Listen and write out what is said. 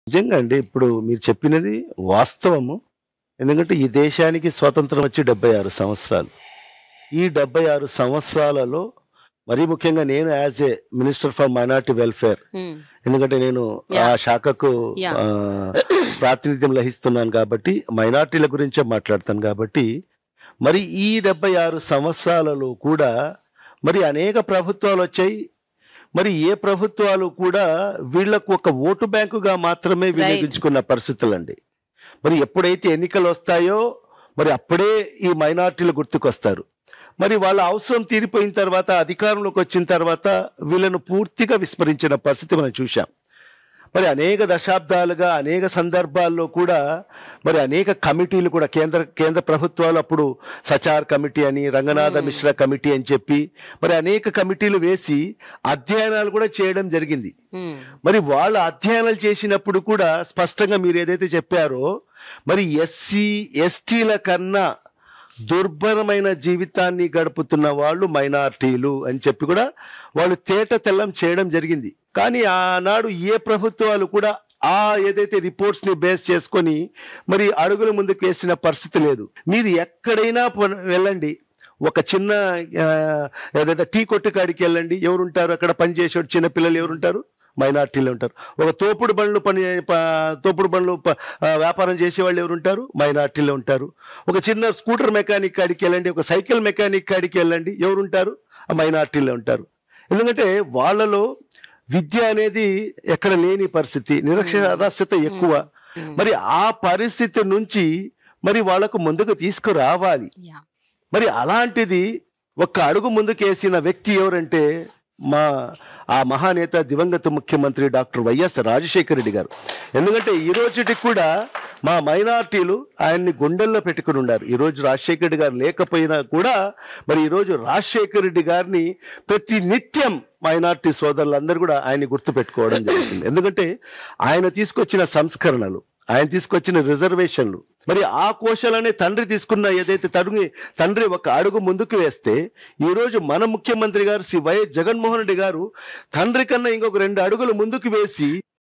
నిజంగా అండి ఇప్పుడు మీరు చెప్పినది వాస్తవము ఎందుకంటే ఈ దేశానికి స్వాతంత్రం వచ్చి డెబ్బై ఆరు సంవత్సరాలు ఈ డెబ్బై ఆరు సంవత్సరాలలో మరీ ముఖ్యంగా నేను as a minister for minority welfare um, ఎందుకంటే నేను ఆ Yeah. శాఖకు Yeah. ఆ, ప్రాతినిధ్యం వహిస్తున్నాను కాబట్టి మైనార్టీల గురించే మాట్లాడతాను కాబట్టి మరి ఈ డెబ్బై ఆరు సంవత్సరాలలో కూడా మరి అనేక ప్రభుత్వాలు వచ్చాయి మరి ఏ ప్రభుత్వాలు కూడా వీళ్లకు ఒక ఓటు బ్యాంకుగా మాత్రమే వినియోగించుకున్న పరిస్థితులండి మరి ఎప్పుడైతే ఎన్నికలు వస్తాయో మరి అప్పుడే ఈ మైనార్టీలు గుర్తుకొస్తారు మరి వాళ్ళ అవసరం తీరిపోయిన తర్వాత అధికారంలోకి వచ్చిన తర్వాత వీళ్ళను పూర్తిగా విస్మరించిన పరిస్థితి మనం చూశాం మరి అనేక దశాబ్దాలుగా అనేక సందర్భాల్లో కూడా మరి అనేక కమిటీలు కూడా కేంద్ర కేంద్ర ప్రభుత్వాలు అప్పుడు సచార్ కమిటీ అని రంగనాథ మిశ్రా కమిటీ అని చెప్పి మరి అనేక కమిటీలు వేసి అధ్యయనాలు కూడా చేయడం జరిగింది ఉమ్, మరి వాళ్ళు అధ్యయనాలు చేసినప్పుడు కూడా స్పష్టంగా మీరు ఏదైతే చెప్పారో మరి ఎస్సీ ఎస్టీల కన్నా దుర్భరమైన జీవితాన్ని గడుపుతున్న వాళ్ళు మైనార్టీలు అని చెప్పి కూడా వాళ్ళు తేట తెల్లం చేయడం జరిగింది కానీ ఆనాడు ఏ ప్రభుత్వాలు కూడా ఆ ఏదైతే రిపోర్ట్స్ ని బేస్ చేసుకొని మరి అడుగుల ముందుకు వేసిన పరిస్థితి లేదు మీరు ఎక్కడైనా పో- వెళ్ళండి ఒక చిన్న ఆ, ఏదైతే టీ కొట్టు కాడికి వెళ్ళండి ఎవరుంటారు అక్కడ పనిచేసే చిన్న పిల్లలు ఎవరుంటారు మైనార్టీలు ఉంటారు ఒక తోపుడు బండ్లు పని ప- తోపుడు బండ్లు ప- ఆ, వ్యాపారం చేసే వాళ్ళు ఎవరు ఉంటారు మైనార్టీలో ఉంటారు ఒక చిన్న స్కూటర్ మెకానిక్ కాడికి వెళ్ళండి ఒక సైకిల్ మెకానిక్ కాడికి వెళ్ళండి ఎవరుంటారు ఆ మైనార్టీలో ఉంటారు ఎందుకంటే వాళ్ళలో విద్య అనేది ఎక్కడ లేని పరిస్థితి నిరక్షరాస్యత ఎక్కువ మరి ఆ పరిస్థితి నుంచి మరి వాళ్ళకు ముందుకు తీసుకురావాలి యా మరి అలాంటిది ఒక్క అడుగు ముందుకేసిన వ్యక్తి ఎవరంటే మా ఆ మహానేత దివంగత ముఖ్యమంత్రి డాక్టర్ వైఎస్ రాజశేఖర రెడ్డి గారు ఎందుకంటే ఈ రోజుకి కూడా మా మైనార్టీలు ఆయన్ని గుండెల్లో పెట్టుకుని ఉన్నారు ఈ రోజు రాజశేఖర రెడ్డి గారు లేకపోయినా కూడా మరి ఈ రోజు రాజశేఖర రెడ్డి గారిని ప్రతి నిత్యం మైనార్టీ సోదరులందరూ కూడా ఆయన్ని గుర్తు పెట్టుకోవడం జరుగుతుంది ఎందుకంటే ఆయన తీసుకొచ్చిన సంస్కరణలు ఆయన తీసుకొచ్చిన రిజర్వేషన్లు మరి ఆ కోశాలనే తండ్రి తీసుకున్న ఏదైతే తరుగు తండ్రి ఒక అడుగు ముందుకు వేస్తే ఈ రోజు మన ముఖ్యమంత్రి గారు శ్రీ వైఎస్ జగన్మోహన్ రెడ్డి గారు తండ్రి కన్నా ఇంకొక రెండు అడుగులు ముందుకు వేసి